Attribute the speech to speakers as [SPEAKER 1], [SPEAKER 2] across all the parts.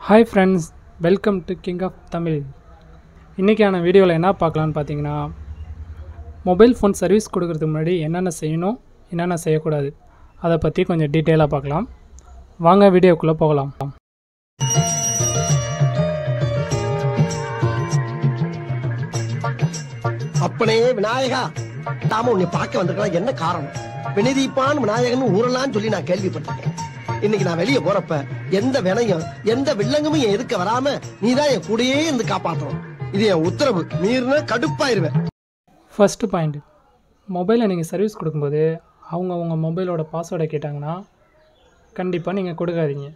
[SPEAKER 1] hi friends welcome to King of Tamil இன்றைக்கான வீடியோவில் என்ன பார்க்கலான்னு பார்த்தீங்கன்னா மொபைல் ஃபோன் சர்வீஸ் கொடுக்கறதுக்கு முன்னாடி என்னென்ன செய்யணும் என்னென்ன செய்யக்கூடாது அதை பற்றி கொஞ்சம் டீட்டெயிலாக பார்க்கலாம் வாங்க வீடியோக்குள்ளே போகலாம்
[SPEAKER 2] அப்பனே விநாயகா தாம உன்னை பார்க்க வந்திருக்கலாம் என்ன காரணம் வினதீப்பான் விநாயகன் ஊரெல்லாம் சொல்லி நான் கேள்விப்பட்டிருக்கேன் இன்னைக்கு நான் வெளியே போறப்ப எந்த வினையும் எந்த வில்லங்கமும் என் எதுக்க வராம நீதான் என் கூடயே இருந்து காப்பாத்தணும் இது என் உத்தரவு மீறின கடுப்பாயிருவேன்
[SPEAKER 1] ஃபஸ்ட்டு பாயிண்ட் மொபைலை நீங்கள் சர்வீஸ் கொடுக்கும்போது அவங்க உங்கள் மொபைலோட பாஸ்வேர்டை கேட்டாங்கன்னா கண்டிப்பாக நீங்கள் கொடுக்காதீங்க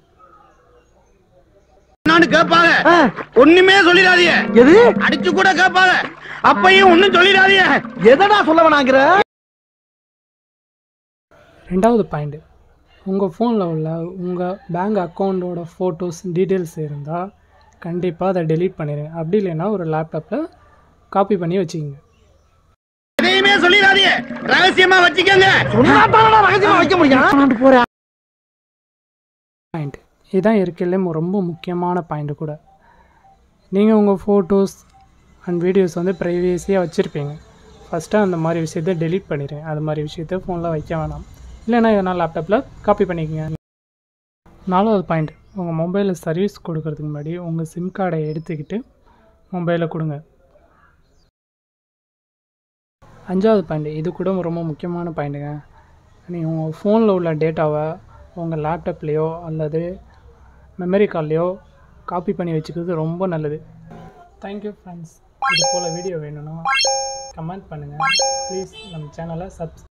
[SPEAKER 3] நானு கேட்பாங்க ஒண்ணுமே சொல்லிடாதீங்க
[SPEAKER 2] எது
[SPEAKER 3] அடிச்சு கூட கேட்பாங்க அப்பையும் ஒண்ணும் சொல்லிடாதீங்க
[SPEAKER 2] எதடா சொல்ல வேணாங்கிற
[SPEAKER 1] ரெண்டாவது பாயிண்ட் உங்கள் ஃபோனில் உள்ள உங்கள் பேங்க் அக்கௌண்ட்டோட ஃபோட்டோஸ் டீட்டெயில்ஸ் இருந்தால் கண்டிப்பாக அதை டெலீட் பண்ணிடுங்க அப்படி இல்லைன்னா ஒரு லேப்டாப்பில் காப்பி பண்ணி வச்சுக்கோங்க
[SPEAKER 3] எதையுமே சொல்லிடாதீங்க ரகசியமா வச்சுக்கோங்க
[SPEAKER 2] சொன்னாத்தானடா ரகசியமா வைக்க முடியும்
[SPEAKER 1] பாயிண்ட் இதுதான் இருக்கையிலே ரொம்ப முக்கியமான பாயிண்ட் கூட நீங்கள் உங்கள் ஃபோட்டோஸ் அண்ட் வீடியோஸ் வந்து ப்ரைவேசியாக வச்சுருப்பீங்க ஃபஸ்ட்டு அந்த மாதிரி விஷயத்த டெலீட் பண்ணிடுங்க அது மாதிரி விஷயத்த ஃபோனில் வைக்க வேணாம் இல்லைன்னா எதனா லேப்டாப்பில் காப்பி பண்ணிக்கங்க நாலாவது பாயிண்ட் உங்கள் மொபைலில் சர்வீஸ் கொடுக்கறதுக்கு முன்னாடி உங்கள் சிம் கார்டை எடுத்துக்கிட்டு மொபைலை கொடுங்க அஞ்சாவது பாயிண்ட் இது கூட ரொம்ப முக்கியமான பாயிண்ட்டுங்க நீங்கள் உங்கள் ஃபோனில் உள்ள டேட்டாவை உங்கள் லேப்டாப்லேயோ அல்லது மெமரி கார்ட்லேயோ காப்பி பண்ணி வச்சுக்கிறது ரொம்ப நல்லது தேங்க்யூ ஃப்ரெண்ட்ஸ் இது போல் வீடியோ வேணும்னா கமெண்ட் பண்ணுங்கள் ப்ளீஸ் நம்ம சேனலை சப்ஸ்